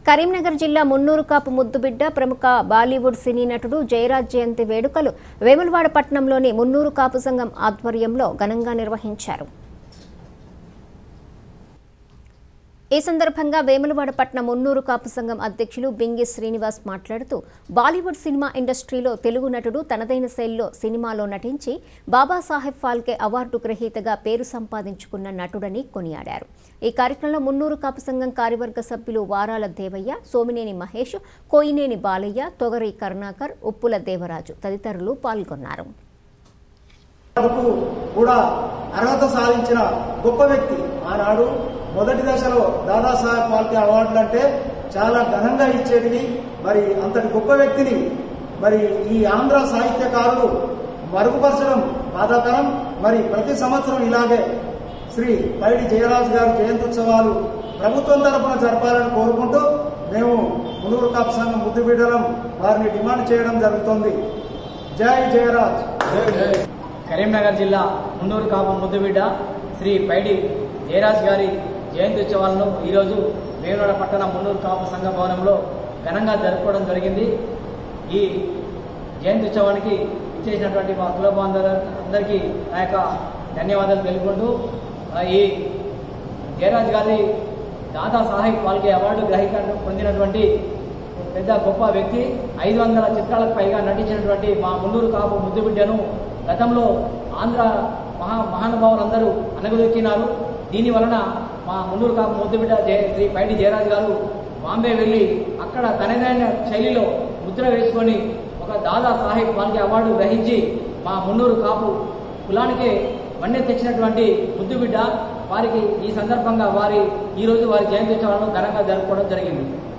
కరీంనగర్ జిల్లా మున్నూరు కాపు ముద్దుబిడ్డ ప్రముఖ బాలీవుడ్ సినీ నటుడు జయరాజ్ జయంతి వేడుకలు వేములవాడ పట్టణంలోని మున్నూరు కాపు సంఘం ఆధ్వర్యంలో ఘనంగా నిర్వహించారు ఈ సందర్భంగా వేములవాడ పట్నం మున్నూరు కాపు సంఘం అధ్యక్షులు బింగి శ్రీనివాస్ మాట్లాడుతూ బాలీవుడ్ సినిమా ఇండస్ట్రీలో తెలుగు నటుడు తనదైన శైలిలో సినిమాలో నటించి బాబాసాహెబ్ ఫాల్కే అవార్డు గ్రహీతగా పేరు సంపాదించుకున్న నటుడని కొనియాడారు ఈ కార్యక్రమంలో మున్నూరు కాపు సంఘం కార్యవర్గ సభ్యులు వారాల దేవయ్య సోమినేని మహేష్ కోయినేని బాలయ్య తొగరి కరుణాకర్ ఉప్పుల దేవరాజు తదితరులు పాల్గొన్నారు వరకు కూడా అర్హత సాధించిన గొప్ప వ్యక్తి ఆనాడు మొదటి దశలో దాదాసాహెబ్ ఫాల్కే అవార్డులు అంటే చాలా ఘనంగా ఇచ్చేటివి మరి అంతటి గొప్ప వ్యక్తిని మరి ఈ ఆంధ్ర సాహిత్యకారులు మరుగుపరచడం బాధాకరం మరి ప్రతి సంవత్సరం ఇలాగే శ్రీ పైడి జయరాజు గారి జయంత్యుత్సవాలు ప్రభుత్వం తరఫున జరపాలని కోరుకుంటూ మేము మునుగురు కాపు సంఘం ముద్దు బిడ్డలం వారిని డిమాండ్ చేయడం జరుగుతుంది జై జయరాజ్ కరీంనగర్ జిల్లా మున్నూరు కాపు ముద్దుబిడ్డ శ్రీ పైడి జయరాజ్ గారి జయంతి ఉత్సవాలను ఈరోజు వేములవాడ పట్టణ మున్నూరు కాపు సంఘ భవనంలో ఘనంగా జరుపుకోవడం జరిగింది ఈ జయంతి ఉత్సవానికి ఇచ్చేసినటువంటి మా కుల అందరికీ నా యొక్క ధన్యవాదాలు తెలుపుకుంటూ ఆ, ఈ జయరాజ్ గారి దాదా సాహెబ్ ఫాల్కే అవార్డు గ్రహీత పొందినటువంటి పెద్ద గొప్ప వ్యక్తి ఐదు వందల చిత్రాలకు పైగా నటించినటువంటి మా మున్నూరు కాపు ముద్దుబిడ్డను గతంలో ఆంధ్ర మహా మహానుభావులందరూ అనగదొక్కినారు దీని వలన మా మున్నూరు కాపు ముద్దుబిడ్డ జయ శ్రీ పైడి జయరాజ్ గారు బాంబే వెళ్ళి అక్కడ తనదైన శైలిలో ముద్ర వేసుకొని ఒక దాదా సాహెబ్ ఫాల్కే అవార్డు గ్రహించి మా మున్నూరు కాపు కులానికే వన్నె తెచ్చినటువంటి ముద్దుబిడ్డ వారికి ఈ సందర్భంగా వారి ఈ రోజు వారి జయంతి ఉత్సవాలను ఘనంగా జరుపుకోవడం జరిగింది